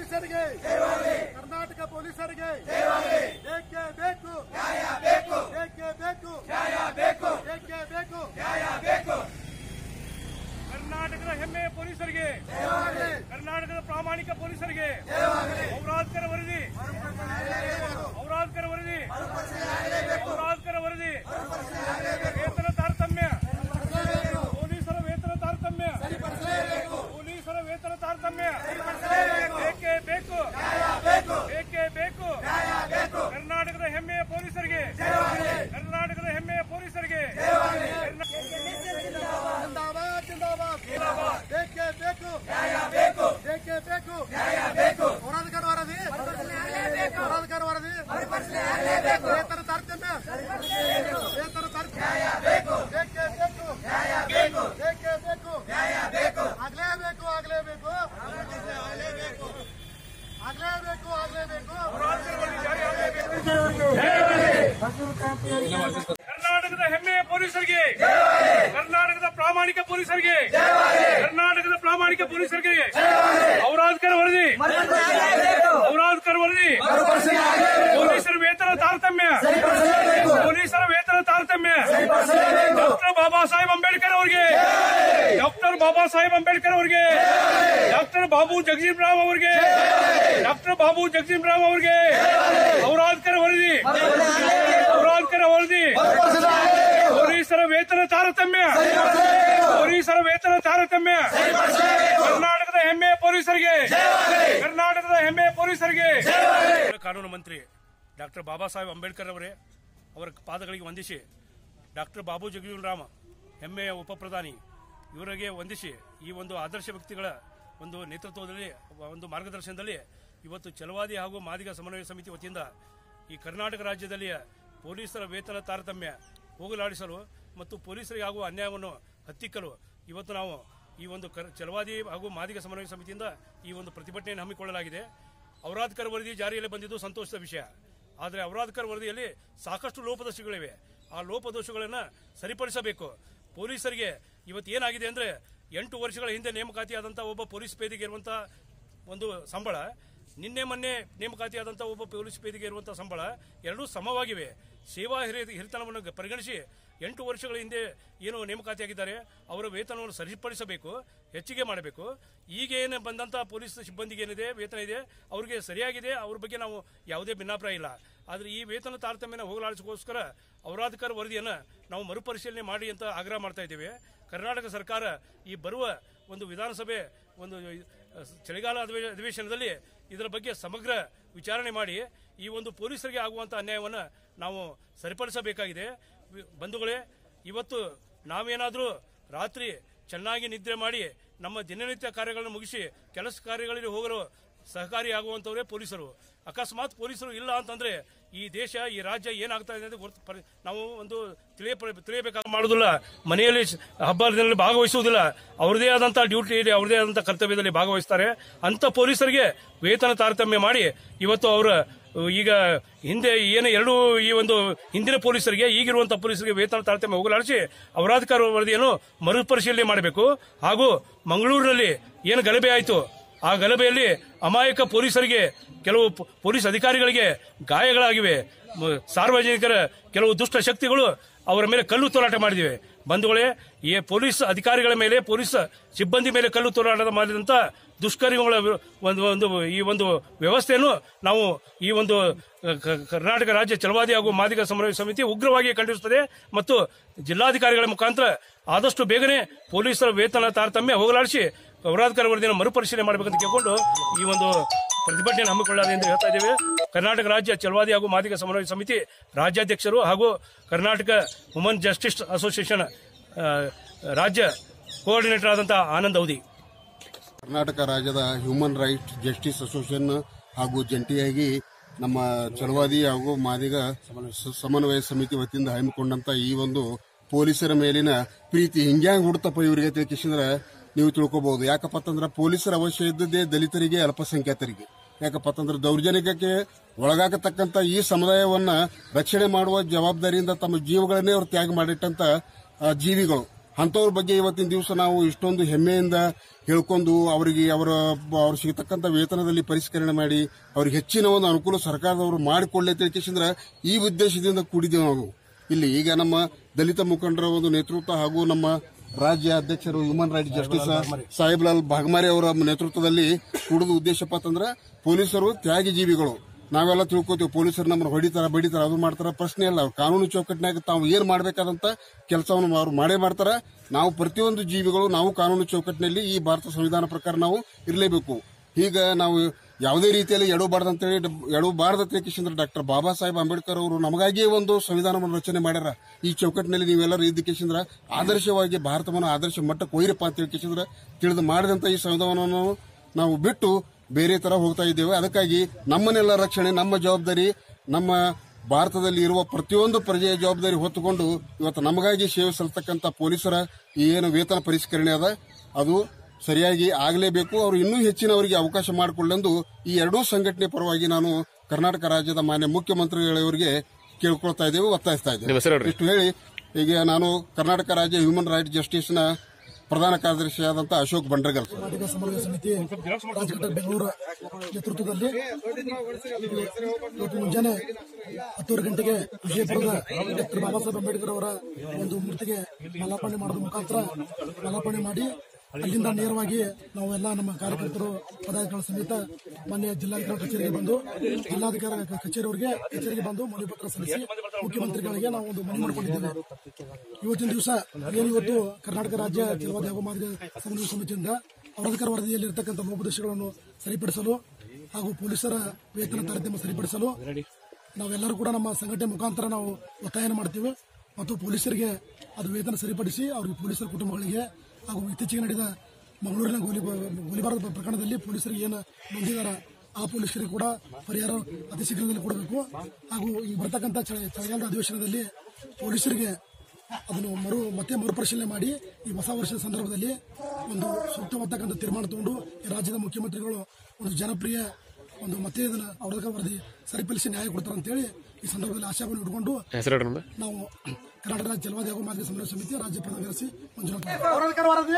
ಪೊಲೀಸರಿಗೆ ಕರ್ನಾಟಕ ಪೊಲೀಸರಿಗೆ ಏಕೆ ಬೇಕು ಏಕೆ ಬೇಕು ಏಕೆ ಬೇಕು ಕರ್ನಾಟಕದ ಹೆಮ್ಮೆಯ ಪೊಲೀಸರಿಗೆ ಕರ್ನಾಟಕದ ಪ್ರಾಮಾಣಿಕ ಪೊಲೀಸರಿಗೆ ಔರಾದ್ಕರ ವರದಿ ಔರಾದ್ಕರ ವರದಿ ಔರಾದ್ಕರ ವರದಿ ವೇತನ ತಾರತಮ್ಯ ಪೊಲೀಸರ ವೇತನ ತಾರತಮ್ಯ ಪೊಲೀಸರ ವೇತನ ತಾರತಮ್ಯ ಬೇಕೇ ಬೇಕು ಬೇಕೇ ಬೇಕು ಕರ್ನಾಟಕದ ಹೆಮ್ಮೆಯ ಪೊಲೀಸರಿಗೆ ಕರ್ನಾಟಕದ ಹೆಮ್ಮೆಯ ಪೊಲೀಸರಿಗೆ ಕರ್ನಾ- ಜಿಂದಾಬಾದ್ ಜಿಂದಾಬಾದ್ ಬೇಕೇ ಬೇಕು ಬೇಕೇ ಬೇಕು ಹೋರಾಟಗಾರ ವರದಿ ಹೋರಾಟಗಾರ ವರದಿ ವೇತನ ತಾರತಮ್ಯ ವೇತನ ತಾರತಮ್ಯ ಬೇಕೇ ಬೇಕು ಬೇಕೇ ಬೇಕು ಆಗ್ಲೇಬೇಕು ಆಗ್ಲೇಬೇಕು ಆಗ್ಲೇಬೇಕು ಆಗ್ಲೇಬೇಕು ಕರ್ನಾಟಕದ ಹೆಮ್ಮೆಯ ಪೊಲೀಸರಿಗೆ ಕರ್ನಾಟಕದ ಪ್ರಾಮಾಣಿಕ ಪೊಲೀಸರಿಗೆ ಕರ್ನಾಟಕದ ಪ್ರಾಮಾಣಿಕ ಪೊಲೀಸರಿಗೆ ಔರಾದ್ಕರ್ ವರದಿ ಔರಾದ್ಕರ್ ವರದಿ ಪೊಲೀಸರ ವೇತನ ತಾರತಮ್ಯ ಪೊಲೀಸರ ವೇತನ ತಾರತಮ್ಯ ಡಾಕ್ಟರ್ ಬಾಬಾ ಸಾಹೇಬ್ ಅಂಬೇಡ್ಕರ್ ಅವರಿಗೆ ಡಾಕ್ಟರ್ ಬಾಬಾ ಸಾಹೇಬ್ ಅಂಬೇಡ್ಕರ್ ಅವರಿಗೆ ಡಾಕ್ಟರ್ ಬಾಬು ಜಗಜೀವ್ ರಾಮ್ ಅವರಿಗೆ ಡಾಕ್ಟರ್ ಬಾಬು ಜಗಜೀವ್ ರಾಮ್ ಅವರಿಗೆ ಔರಾದ್ಕರ್ ವರದಿ ಔರಾದ್ಕರ್ ವರದಿ ಪೊಲೀಸರ ವೇತನ ತಾರತಮ್ಯ ಪೊಲೀಸರ ವೇತನ ತಾರತಮ್ಯ ಕರ್ನಾಟಕದ ಹೆಮ್ಮೆಯ ಪೊಲೀಸರಿಗೆ ಕರ್ನಾಟಕದ ಹೆಮ್ಮೆಯ ಪೊಲೀಸರಿಗೆ ಕಾನೂನು ಮಂತ್ರಿ ಡಾಕ್ಟರ್ ಬಾಬಾ ಸಾಹೇಬ್ ಅಂಬೇಡ್ಕರ್ ಅವರೇ ಅವರ ಪಾದಗಳಿಗೆ ವಂದಿಸಿ ಡಾಕ್ಟರ್ ಬಾಬು ಜಗಜೀವನ್ ರಾಮ್ ಹೆಮ್ಮೆಯ ಉಪಪ್ರಧಾನಿ ಇವರಿಗೆ ವಂದಿಸಿ ಈ ಒಂದು ಆದರ್ಶ ವ್ಯಕ್ತಿಗಳ ಒಂದು ನೇತೃತ್ವದಲ್ಲಿ ಒಂದು ಮಾರ್ಗದರ್ಶನದಲ್ಲಿ ಇವತ್ತು ಛಲವಾದಿ ಹಾಗೂ ಮಾದಿಗ ಸಮನ್ವಯ ಸಮಿತಿ ವತಿಯಿಂದ ಈ ಕರ್ನಾಟಕ ರಾಜ್ಯದಲ್ಲಿ ಪೊಲೀಸರ ವೇತನ ತಾರತಮ್ಯ ಹೋಗಲಾಡಿಸಲು ಮತ್ತು ಪೊಲೀಸರಿಗೆ ಆಗುವ ಅನ್ಯಾಯವನ್ನು ಹತ್ತಿಕ್ಕಲು ಇವತ್ತು ನಾವು ಈ ಒಂದು ಕರ್ ಛಲವಾದಿ ಹಾಗೂ ಮಾದಿಗ ಸಮನ್ವಯ ಸಮಿತಿಯಿಂದ ಈ ಒಂದು ಪ್ರತಿಭಟನೆಯನ್ನು ಹಮ್ಮಿಕೊಳ್ಳಲಾಗಿದೆ ಔರಾದ್ಕರ್ ವರದಿ ಜಾರಿಯಲ್ಲಿ ಬಂದಿದ್ದು ಸಂತೋಷದ ವಿಷಯ ಆದರೆ ಔರಾದ್ಕರ್ ವರದಿಯಲ್ಲಿ ಸಾಕಷ್ಟು ಲೋಪದೋಷಗಳಿವೆ ಆ ಲೋಪದೋಷಗಳನ್ನು ಸರಿಪಡಿಸಬೇಕು ಪೊಲೀಸರಿಗೆ ಇವತ್ತು ಏನಾಗಿದೆ ಅಂದ್ರೆ ಎಂಟು ವರ್ಷಗಳ ಹಿಂದೆ ನೇಮಕಾತಿಯಾದಂಥ ಒಬ್ಬ ಪೊಲೀಸ್ ಪೇದೆಗೆ ಇರುವಂಥ ಒಂದು ಸಂಬಳ ನಿನ್ನೆ ಮೊನ್ನೆ ನೇಮಕಾತಿಯಾದಂಥ ಒಬ್ಬ ಪೊಲೀಸ್ ಪೇದೆಗೆ ಇರುವಂಥ ಸಂಬಳ ಎರಡೂ ಸಮವಾಗಿವೆ ಸೇವಾ ಹಿರಿಯ ಹಿರಿತನವನ್ನು ಗ- ಪರಿಗಣಿಸಿ ಎಂಟು ವರ್ಷಗಳ ಹಿಂದೆ ಏನು ನೇಮಕಾತಿಯಾಗಿದ್ದಾರೆ ಅವರ ವೇತನವನ್ನು ಸರಿಪಡಿಸಬೇಕು ಹೆಚ್ಚಿಗೆ ಮಾಡಬೇಕು ಈಗ ಏನು ಬಂದಂಥ ಪೊಲೀಸ್ ಸಿಬ್ಬಂದಿಗೆ ಏನಿದೆ ವೇತನ ಇದೆ ಅವರಿಗೆ ಸರಿಯಾಗಿದೆ ಅವ್ರ ಬಗ್ಗೆ ನಾವು ಯಾವುದೇ ಭಿನ್ನಾಭಿಪ್ರಾಯ ಇಲ್ಲ ಆದರೆ ಈ ವೇತನ ತಾರತಮ್ಯನ ಹೋಗಲಾಡಿಸೋಸ್ಕರ ಔರಾಧಿಕಾರ ವರದಿಯನ್ನು ನಾವು ಮರುಪರಿಶೀಲನೆ ಮಾಡಿ ಅಂತ ಆಗ್ರಹ ಮಾಡ್ತಾ ಇದ್ದೇವೆ ಕರ್ನಾಟಕ ಸರ್ಕಾರ ಈ ಬರುವ ಒಂದು ವಿಧಾನಸಭೆ ಒಂದು ಅಹ್, ಚಳಿಗಾಲ ಅಧಿವೇ- ಅಧಿವೇಶನದಲ್ಲಿ ಇದರ ಬಗ್ಗೆ ಸಮಗ್ರ ವಿಚಾರಣೆ ಮಾಡಿ ಈ ಒಂದು ಪೊಲೀಸರಿಗೆ ಆಗುವಂಥ ಅನ್ಯಾಯವನ್ನು ನಾವು ಸರಿಪಡಿಸಬೇಕಾಗಿದೆ ವಿ- ಬಂಧುಗಳೇ ಇವತ್ತು ನಾವೇನಾದರೂ ರಾತ್ರಿ ಚೆನ್ನಾಗಿ ನಿದ್ರೆ ಮಾಡಿ ನಮ್ಮ ದಿನನಿತ್ಯ ಕಾರ್ಯಗಳನ್ನು ಮುಗಿಸಿ ಕೆಲಸ ಕಾರ್ಯಗಳಿಗೆ ಹೋಗಲು ಸಹಕಾರಿಯಾಗುವಂಥವರೇ ಪೊಲೀಸರು ಅಕಸ್ಮಾತ್ ಪೊಲೀಸರು ಇಲ್ಲ ಅಂತಂದ್ರೆ ಈ ದೇಶ ಈ ರಾಜ್ಯ ಏನಾಗ್ತಾ ಇದೆ ಅಂತ ಗೊತ್ತು ಪರಿ- ನಾವು ಒಂದು ತಿಳಿಯ ತಿಳಿಯಬೇಕಾದ ಮಾಡುವುದಿಲ್ಲ ಮನೆಯಲ್ಲಿ ಸ- ಹಬ್ಬದಲ್ಲಿ ಭಾಗವಹಿಸುವುದಿಲ್ಲ ಅವರದೇ ಆದಂಥ ಡ್ಯೂಟಿಯಲ್ಲಿ ಅವರದೇ ಆದಂಥ ಕರ್ತವ್ಯದಲ್ಲಿ ಭಾಗವಹಿಸ್ತಾರೆ ಅಂತ ಪೊಲೀಸರಿಗೆ ವೇತನ ತಾರತಮ್ಯ ಮಾಡಿ ಇವತ್ತು ಅವರ ಈಗ ಹಿಂದೆ ಏನು ಎರಡು ಈ ಒಂದು ಹಿಂದಿನ ಪೊಲೀಸರಿಗೆ ಈಗಿರುವಂತಹ ಪೊಲೀಸರಿಗೆ ವೇತನ ತಾರತಮ್ಯ ಹೋಗಲಾಡಿಸಿ ಅವರಾಧಿಕಾರ ವರದಿಯನ್ನು ಮರುಪರಿಶೀಲನೆ ಮಾಡಬೇಕು ಹಾಗೂ ಮಂಗಳೂರಿನಲ್ಲಿ ಏನು ಗಲಭೆ ಆಯಿತು ಆ ಗಲಭೆಯಲ್ಲಿ ಅಮಾಯಕ ಪೊಲೀಸರಿಗೆ ಕೆಲವು ಪೊ- ಪೊಲೀಸ್ ಅಧಿಕಾರಿಗಳಿಗೆ ಗಾಯಗಳಾಗಿವೆ ಮ- ಸಾರ್ವಜನಿಕರ ಕೆಲವು ದುಷ್ಟ ಶಕ್ತಿಗಳು ಅವರ ಮೇಲೆ ಕಲ್ಲು ತೋರಾಟ ಮಾಡಿದಿವೆ ಬಂಧುಗಳೇ ಈ ಪೊಲೀಸ್ ಅಧಿಕಾರಿಗಳ ಮೇಲೆ ಪೊಲೀಸ್ ಸಿಬ್ಬಂದಿ ಮೇಲೆ ಕಲ್ಲು ತೋರಾಟ ಮಾಡಿದಂತ ದುಷ್ಕರ್ಮಗಳ ವಿರು- ಒಂದು ಒಂದು ಈ ಒಂದು ವ್ಯವಸ್ಥೆಯನ್ನು ನಾವು ಈ ಒಂದು ಕ- ಕರ್ನಾಟಕ ರಾಜ್ಯ ಚಲವಾದಿ ಹಾಗೂ ಮಾದಿಗ ಸಮನ್ವಯ ಸಮಿತಿ ಉಗ್ರವಾಗಿ ಖಂಡಿಸುತ್ತದೆ ಮತ್ತು ಜಿಲ್ಲಾಧಿಕಾರಿಗಳ ಮುಖಾಂತರ ಆದಷ್ಟು ಬೇಗನೆ ಪೊಲೀಸರ ವೇತನ ತಾರತಮ್ಯ ಹೋಗಲಾಡಿಸಿ ಅವರಾಧಿಕಾರ ವರದಿಯನ್ನು ಮರುಪರಿಶೀಲನೆ ಮಾಡಬೇಕಂತ ಕೇಳಿಕೊಂಡು ಈ ಒಂದು ಪ್ರತಿಭಟನೆ ಹಮ್ಮಿಕೊಳ್ಳಲಾಗಿದೆ ಎಂದು ಹೇಳ್ತಾ ಇದ್ದೇವೆ ಕರ್ನಾಟಕ ರಾಜ್ಯ ಚಲವಾದಿ ಹಾಗೂ ಮಾದಿಗ ಸಮನ್ವಯ ಸಮಿತಿ ರಾಜ್ಯಾಧ್ಯಕ್ಷರು ಹಾಗೂ ಕರ್ನಾಟಕ ವುಮನ್ ಜಸ್ಟಿಸ್ ಅಸೋಸಿಯೇಷನ್ ಆ, ರಾಜ್ಯ ಕೋಆರ್ಡಿನೇಟರ್ ಆದಂತಹ ಆನಂದ್ ಅವಧಿ ಕರ್ನಾಟಕ ರಾಜ್ಯದ ಹ್ಯೂಮನ್ ರೈಟ್ಸ್ ಜಸ್ಟಿಸ್ ಅಸೋಸಿಯೇಷನ್ ಹಾಗೂ ಜಂಟಿಯಾಗಿ ನಮ್ಮ ಚಲವಾದಿ ಹಾಗೂ ಮಾದಿಗ ಸ- ಸಮನ್ವಯ ಸಮಿತಿ ವತಿಯಿಂದ ಹಮ್ಮಿಕೊಂಡಂತ ಈ ಒಂದು ಪೊಲೀಸರ ಮೇಲಿನ ಪ್ರೀತಿ ಹಿಂಗ್ಯಾಂಗ್ ಹುಡ್ತಪ್ಪ ಇವರಿಗೆ ತಿಳ್ಕಿಸಿದ್ರೆ ನೀವು ತಿಳ್ಕೊಬಹುದು ಯಾಕಪ್ಪ ಅಂತಂದ್ರೆ ಪೊಲೀಸರ ಅವಶ್ಯ ಇದ್ದದ್ದೇ ದಲಿತರಿಗೆ ಅಲ್ಪಸಂಖ್ಯಾತರಿಗೆ ಯಾಕಪ್ಪ ಅಂತಂದ್ರೆ ದೌರ್ಜನ್ಯಕ್ಕೆ ಒಳಗಾಗತಕ್ಕಂತ ಈ ಸಮುದಾಯವನ್ನ ರಕ್ಷಣೆ ಮಾಡುವ ಜವಾಬ್ದಾರಿಯಿಂದ ತಮ್ಮ ಜೀವಗಳನ್ನೇ ಅವರು ತ್ಯಾಗ ಮಾಡಿಟ್ಟಂತ ಆ, ಜೀವಿಗಳು ಅಂತವ್ರ ಬಗ್ಗೆ ಇವತ್ತಿನ ದಿವಸ ನಾವು ಇಷ್ಟೊಂದು ಹೆಮ್ಮೆಯಿಂದ ಹೇಳ್ಕೊಂಡು ಅವರಿಗೆ ಅವರ ಅವ್ರು ಸಿಗತಕ್ಕಂಥ ವೇತನದಲ್ಲಿ ಪರಿಷ್ಕರಣೆ ಮಾಡಿ ಅವ್ರಿಗೆ ಹೆಚ್ಚಿನ ಒಂದು ಅನುಕೂಲ ಸರ್ಕಾರದವರು ಮಾಡಿಕೊಳ್ಳಿ ತಿಳ್ಕಿಸಿದ್ರೆ ಈ ಉದ್ದೇಶದಿಂದ ಕೂಡಿದ್ದೇವೆ ನಾವು ಇಲ್ಲಿ ಈಗ ನಮ್ಮ ದಲಿತ ಮುಖಂಡರ ಒಂದು ನೇತೃತ್ವ ಹಾಗೂ ನಮ್ಮ ರಾಜ್ಯ ಅಧ್ಯಕ್ಷರು ಹ್ಯೂಮನ್ ರೈಟ್ಸ್ ಜಸ್ಟಿಸ್ ಸಾಹೇಬ್ಲಾಲ್ ಭಾಗಮಾರಿ ಅವರ ನೇತೃತ್ವದಲ್ಲಿ ಕೂಡುದ ಉದ್ದೇಶಪ್ಪ ಅಂತಂದ್ರೆ ಪೊಲೀಸರು ತ್ಯಾಗಿ ಜೀವಿಗಳು ನಾವೆಲ್ಲ ತಿಳ್ಕೊತೀವಿ ಪೊಲೀಸರು ನಮ್ಮನ್ನು ಹೊಡಿತಾರ ಬಡಿತಾರ ಅದು ಮಾಡ್ತಾರ ಪ್ರಶ್ನೆ ಇಲ್ಲ ಅವ್ರು ಕಾನೂನು ಚೌಕಟ್ಟಿನಾಗ ತಾವು ಏನ್ ಮಾಡಬೇಕಾದಂತ ಕೆಲಸವನ್ನು ಅವ್ರು ಮಾಡೇ ಮಾಡ್ತಾರ ನಾವು ಪ್ರತಿಯೊಂದು ಜೀವಿಗಳು ನಾವು ಕಾನೂನು ಚೌಕಟ್ಟಿನಲ್ಲಿ ಈ ಭಾರತ ಸಂವಿಧಾನ ಪ್ರಕಾರ ನಾವು ಇರಲೇಬೇಕು ಈಗ ನಾವು ಯಾವುದೇ ರೀತಿಯಲ್ಲಿ ಎಡಬಾರ್ದಂತೇಳಿ ಎಡಬಾರ್ದಂತ ಕಿಶಂದ್ರ ಡಾಕ್ಟರ್ ಬಾಬಾ ಸಾಹೇಬ್ ಅಂಬೇಡ್ಕರ್ ಅವರು ನಮಗಾಗಿಯೇ ಒಂದು ಸಂವಿಧಾನವನ್ನು ರಚನೆ ಮಾಡ್ಯಾರ ಈ ಚೌಕಟ್ಟಿನಲ್ಲಿ ನೀವೆಲ್ಲರೂ ಇದ್ದ ಕಿಶಂದ್ರ ಆದರ್ಶವಾಗಿ ಭಾರತವನ್ನು ಆದರ್ಶ ಮಟ್ಟಕ್ಕೆ ಒಯ್ಯರಪ್ಪ ಅಂತ ಹೇಳಿ ಕಿಶಂದ್ರ ತಿಳಿದು ಮಾಡಿದಂತ ಈ ಸಂವಿಧಾನವನ್ನು ನಾವು ಬಿಟ್ಟು ಬೇರೆ ತರ ಹೋಗ್ತಾ ಇದ್ದೇವೆ ಅದಕ್ಕಾಗಿ ನಮ್ಮನ್ನೆಲ್ಲ ರಕ್ಷಣೆ ನಮ್ಮ ಜವಾಬ್ದಾರಿ ನಮ್ಮ ಭಾರತದಲ್ಲಿ ಇರುವ ಪ್ರತಿಯೊಂದು ಪ್ರಜೆಯ ಜವಾಬ್ದಾರಿ ಹೊತ್ತುಕೊಂಡು ಇವತ್ತು ನಮಗಾಗಿ ಸೇವೆ ಸಲ್ತಕ್ಕಂಥ ಪೊಲೀಸರ ಈ ಏನು ವೇತನ ಪರಿಷ್ಕರಣೆ ಅದ ಅದು ಸರಿಯಾಗಿ ಆಗಲೇಬೇಕು ಅವರು ಇನ್ನೂ ಹೆಚ್ಚಿನವರಿಗೆ ಅವಕಾಶ ಮಾಡಿಕೊಳ್ಳೆಂದು ಈ ಎರಡೂ ಸಂಘಟನೆ ಪರವಾಗಿ ನಾನು ಕರ್ನಾಟಕ ರಾಜ್ಯದ ಮಾನ್ಯ ಮುಖ್ಯಮಂತ್ರಿಗಳವರಿಗೆ ಕೇಳ್ಕೊಳ್ತಾ ಇದ್ದೇವೆ ಒತ್ತಾಯಿಸ್ತಾ ನಿಮ್ಮ ಹೆಸರು ಇದ್ದೇವೆ ಹೇಳ್ರಿ. ಇಷ್ಟು ಹೇಳಿ ಈಗ ನಾನು ಕರ್ನಾಟಕ ರಾಜ್ಯ ಹ್ಯೂಮನ್ ರೈಟ್ಸ್ ಜಸ್ಟಿಸ್ನ ಪ್ರಧಾನ ಕಾರ್ಯದರ್ಶಿಯಾದಂಥ ಅಶೋಕ್ ಬಂಡ್ರಗಲ್ ಕರ್ನಾಟಕ ಸಮನ್ವಯ ಸಮಿತಿ ರಾಜಘಟ್ಟ ಬೆಂಗಳೂರು ನೇತೃತ್ವದಲ್ಲಿ ಇವತ್ತು ಮುಂಜಾನೆ ಹತ್ತೂವರೆ ಗಂಟೆಗೆ ವಿಜಯಪುರದ ಡಾಕ್ಟರ್ ಬಾಬಾ ಸಾಹೇಬ್ ಅಂಬೇಡ್ಕರ್ ಅವರ ಒಂದು ಮೂರ್ತಿಗೆ ಮಾಲಾರ್ಪಣೆ ಮಾಡೋದ್ರ ಮುಖಾಂತರ ಮಾಲಾರ್ಪಣೆ ಮಾಡಿ ಅಲ್ಲಿಂದ ನೇರವಾಗಿ ನಾವೆಲ್ಲ ನಮ್ಮ ಕಾರ್ಯಕರ್ತರು ಪದಾಧಿಕಾರಿಗಳ ಸಮೇತ ಮಾನ್ಯ ಜಿಲ್ಲಾಧಿಕಾರಿ ಕಚೇರಿಗೆ ಬಂದು ಜಿಲ್ಲಾಧಿಕಾರಿ ಕಚೇರಿಯವರಿಗೆ ಕಚೇರಿಗೆ ಬಂದು ಮನವಿ ಪತ್ರ ಸಲ್ಲಿಸಿ ಮುಖ್ಯಮಂತ್ರಿಗಳಿಗೆ ನಾವು ಒಂದು ಮನವಿ ಮಾಡಿಕೊಂಡಿದ್ದೇವೆ ಇವತ್ತಿನ ದಿವಸ ಏನು ಇವತ್ತು ಕರ್ನಾಟಕ ರಾಜ್ಯ ಜಲವಾದಿ ಹಾಗೂ ಮಾರ್ಗ ಸಮನ್ವಯ ಸಮಿತಿಯಿಂದ ಔರಾಧಿಕಾರ ವರದಿಯಲ್ಲಿ ಇರತಕ್ಕಂಥ ಲೋಪದೋಷಗಳನ್ನು ಸರಿಪಡಿಸಲು ಹಾಗೂ ಪೊಲೀಸರ ವೇತನ ತಾರತಮ್ಯ ಸರಿಪಡಿಸಲು ನಾವೆಲ್ಲರೂ ಕೂಡ ನಮ್ಮ ಸಂಘಟನೆ ಮುಖಾಂತರ ನಾವು ಒತ್ತಾಯನ ಮಾಡ್ತೀವಿ ಮತ್ತು ಪೊಲೀಸರಿಗೆ ಅದು ವೇತನ ಸರಿಪಡಿಸಿ ಅವರಿಗೆ ಪೊಲೀಸರ ಕುಟುಂಬಗಳಿಗೆ ಹಾಗೂ ಇತ್ತೀಚೆಗೆ ನಡೆದ ಮಂಗಳೂರಿನ ಗೋಲಿ ಗೋಲಿಬಾರ ಪ್ರಕರಣದಲ್ಲಿ ಪೊಲೀಸರಿಗೆ ಏನು ನೊಂದಿದಾರ ಆ ಪೊಲೀಸರಿಗೆ ಕೂಡ ಪರಿಹಾರ ಅತಿ ಶೀಘ್ರದಲ್ಲಿ ಕೊಡಬೇಕು ಹಾಗೂ ಈ ಬರ್ತಕ್ಕಂಥ ಚಳಿ- ಚಳಿಗಾಲದ ಅಧಿವೇಶನದಲ್ಲಿ ಪೊಲೀಸರಿಗೆ ಅದನ್ನು ಮರು ಮತ್ತೆ ಮರುಪರಿಶೀಲನೆ ಮಾಡಿ ಈ ಹೊಸ ವರ್ಷದ ಸಂದರ್ಭದಲ್ಲಿ ಒಂದು ಸೂಕ್ತವಾದಕ್ಕಂಥ ತೀರ್ಮಾನ ತಗೊಂಡು ಈ ರಾಜ್ಯದ ಮುಖ್ಯಮಂತ್ರಿಗಳು ಒಂದು ಜನಪ್ರಿಯ ಒಂದು ಮತ್ತೆ ಇದನ್ನ ಅವ್ರ ವರದಿ ಸರಿಪಡಿಸಿ ನ್ಯಾಯ ಕೊಡ್ತಾರೆ ಅಂತೇಳಿ ಈ ಸಂದರ್ಭದಲ್ಲಿ ಆಶಾಭಾವನೆ ಇಟ್ಕೊಂಡು ಹೆಸರು ಹೇಳ್ರಿ ನಿಮ್ದು? ನಾವು ಕರ್ನಾಟಕ ರಾಜ್ಯ ಜಲವಾದಿ ಹಾಗೂ ಮಾರ್ಗ ಸಮನ್ವಯ ಸಮಿತಿ ರಾಜ್ಯ ಪ್ರಧಾನ ಕಾರ್ಯದರ್ಶಿ ಮಂಜುನಾಥ್ ಔರಾಧಿಕಾರ ವರದಿ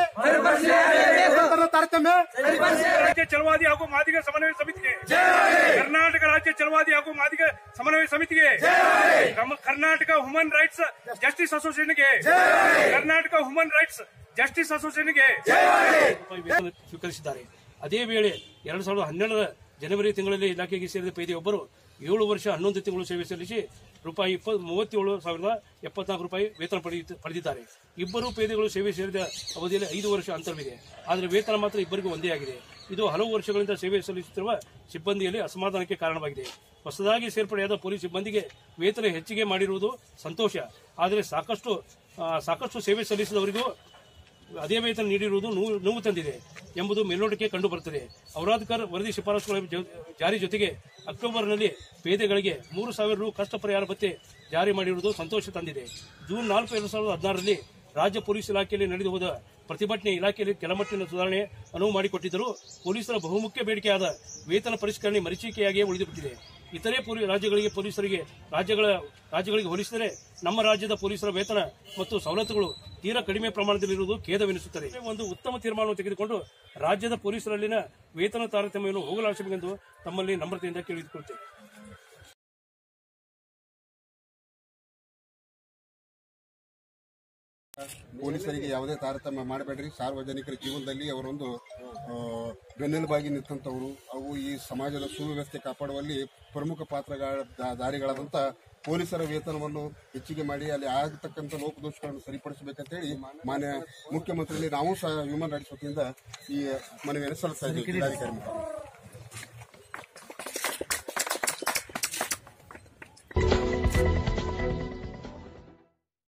ವೇತನ ತಾರತಮ್ಯ ರಾಜ್ಯ ಚಲವಾದಿ ಹಾಗೂ ಮಾದಿಗ ಸಮನ್ವಯ ಸಮಿತಿಗೆ ಕರ್ನಾಟಕ ರಾಜ್ಯ ಚಲವಾದಿ ಹಾಗೂ ಮಾದಿಗ ಸಮನ್ವಯ ಸಮಿತಿಗೆ ನಮ್ಮ ಕರ್ನಾಟಕ ಹ್ಯೂಮನ್ ರೈಟ್ಸ್ ಜಸ್ಟಿಸ್ ಅಸೋಸಿಯೇಷನ್ಗೆ ಕರ್ನಾಟಕ ಹ್ಯೂಮನ್ ರೈಟ್ಸ್ ಜಸ್ಟಿಸ್ ಅಸೋಸಿಯೇಷನ್ಗೆ ರೂಪಾಯಿ ವೇತನ ಸ್ವೀಕರಿಸಿದ್ದಾರೆ ಅದೇ ವೇಳೆ ಎರಡ್ ಸಾವಿರದ ಹನ್ನೆರಡರ ಜನವರಿ ತಿಂಗಳಲ್ಲಿ ಇಲಾಖೆಗೆ ಸೇರಿದ ಪೇದೆಯೊಬ್ಬರು ಏಳು ವರ್ಷ ಹನ್ನೊಂದು ತಿಂಗಳು ಸೇವೆ ಸಲ್ಲಿಸಿ ರೂಪಾಯಿ ಇಪ್ಪ ಮೂವತ್ತೇಳು ಸಾವಿರದ ಎಪ್ಪತ್ನಾಲ್ಕು ರೂಪಾಯಿ ವೇತನ ಪಡೆಯುತ್ತ- ಪಡೆದಿದ್ದಾರೆ ಇಬ್ಬರು ಪೇದೆಗಳು ಸೇವೆ ಸೇರಿದ ಅವಧಿಯಲ್ಲಿ ಐದು ವರ್ಷ ಅಂತರವಿದೆ ಆದರೆ ವೇತನ ಮಾತ್ರ ಇಬ್ಬರಿಗೂ ಒಂದೇ ಆಗಿದೆ ಇದು ಹಲವು ವರ್ಷಗಳಿಂದ ಸೇವೆ ಸಲ್ಲಿಸುತ್ತಿರುವ ಸಿಬ್ಬಂದಿಯಲ್ಲಿ ಅಸಮಾಧಾನಕ್ಕೆ ಕಾರಣವಾಗಿದೆ ಹೊಸದಾಗಿ ಸೇರ್ಪಡೆಯಾದ ಪೊಲೀಸ್ ಸಿಬ್ಬಂದಿಗೆ ವೇತನ ಹೆಚ್ಚಿಗೆ ಮಾಡಿರುವುದು ಸಂತೋಷ ಆದರೆ ಸಾಕಷ್ಟು ಆ, ಸಾಕಷ್ಟು ಸೇವೆ ಸಲ್ಲಿಸಿದವರಿಗೂ ಅದೇ ವೇತನ ನೀಡಿರುವುದು ನೋವು ನೋವು ತಂದಿದೆ ಎಂಬುದು ಮೇಲ್ನೋಟಕ್ಕೆ ಕಂಡು ಬರುತ್ತದೆ ಔರಾದ್ಕರ್ ವರದಿ ಶಿಫಾರಸುಗಳ ಜೊ- ಜಾರಿ ಜೊತೆಗೆ ಅಕ್ಟೋಬರ್ನಲ್ಲಿ ಪೇದೆಗಳಿಗೆ ಮೂರು ಸಾವಿರ ರು ಕಷ್ಟ ಪರಿಹಾರ ಭತ್ಯೆ ಜಾರಿ ಮಾಡಿರುವುದು ಸಂತೋಷ ತಂದಿದೆ ಜೂನ್ ನಾಲ್ಕು ಎರಡು ಸಾವಿರದ ಹದಿನಾರರಲ್ಲಿ ರಾಜ್ಯ ಪೊಲೀಸ್ ಇಲಾಖೆಯಲ್ಲಿ ನಡೆದು ಹೋದ ಪ್ರತಿಭಟನೆ ಇಲಾಖೆಯಲ್ಲಿ ಕೆಲಮಟ್ಟಿನ ಸುಧಾರಣೆ ಅನುವು ಮಾಡಿಕೊಟ್ಟಿದ್ದರೂ ಪೊಲೀಸರ ಬಹುಮುಖ್ಯ ಬೇಡಿಕೆಯಾದ ವೇತನ ಪರಿಷ್ಕರಣೆ ಮರೀಚಿಕೆಯಾಗಿಯೇ ಉಳಿದುಬಿಟ್ಟಿದೆ ಇತರೆ ಪೊಲೀ- ರಾಜ್ಯಗಳಿಗೆ ಪೊಲೀಸರಿಗೆ ರಾಜ್ಯಗಳ ರಾಜ್ಯಗಳಿಗೆ ಹೋಲಿಸಿದರೆ ನಮ್ಮ ರಾಜ್ಯದ ಪೊಲೀಸರ ವೇತನ ಮತ್ತು ಸವಲತ್ತುಗಳು ತೀರಾ ಕಡಿಮೆ ಪ್ರಮಾಣದಲ್ಲಿರುವುದು ಖೇದವೆನಿಸುತ್ತದೆ ಒಂದು ಉತ್ತಮ ತೀರ್ಮಾನವನ್ನು ತೆಗೆದುಕೊಂಡು ರಾಜ್ಯದ ಪೊಲೀಸರಲ್ಲಿನ ವೇತನ ತಾರತಮ್ಯವನ್ನು ಹೋಗಲಾಡಿಸಬೇಕೆಂದು ತಮ್ಮಲ್ಲಿ ನಮ್ರತೆಯಿಂದ ಕೇಳಿಕೊಳ್ಳುತ್ತೇವೆ ಪೊಲೀಸರಿಗೆ ಯಾವುದೇ ತಾರತಮ್ಯ ಮಾಡಬೇಡ್ರಿ ಸಾರ್ವಜನಿಕರ ಜೀವನದಲ್ಲಿ ಅವರೊಂದು ಆ, ಬೆನ್ನೆಲುಬಾಗಿ ನಿಂತಂತವರು ಅವು ಈ ಸಮಾಜದ ಸುವ್ಯವಸ್ಥೆ ಕಾಪಾಡುವಲ್ಲಿ ಪ್ರಮುಖ ಪಾತ್ರಗಳ ದಾ- ದಾರಿಗಳಾದಂತ ಪೊಲೀಸರ ವೇತನವನ್ನು ಹೆಚ್ಚಿಗೆ ಮಾಡಿ ಅಲ್ಲಿ ಆಗತಕ್ಕಂಥ ಲೋಪದೋಷಗಳನ್ನು ಸರಿಪಡಿಸಬೇಕಂತೇಳಿ ಮಾನ್ಯ ಮುಖ್ಯಮಂತ್ರಿಯಲ್ಲಿ ನಾವು ಸಹ ಹ್ಯೂಮನ್ ರೈಟ್ಸ್ ವತಿಯಿಂದ ಈ ಮನವಿಯನ್ನು ಸಲ್ಲಿಸ್ತಾ ಇದ್ದೀವಿ ಜಿಲ್ಲಾಧಿಕಾರಿ ಮುಖಾಂತರ.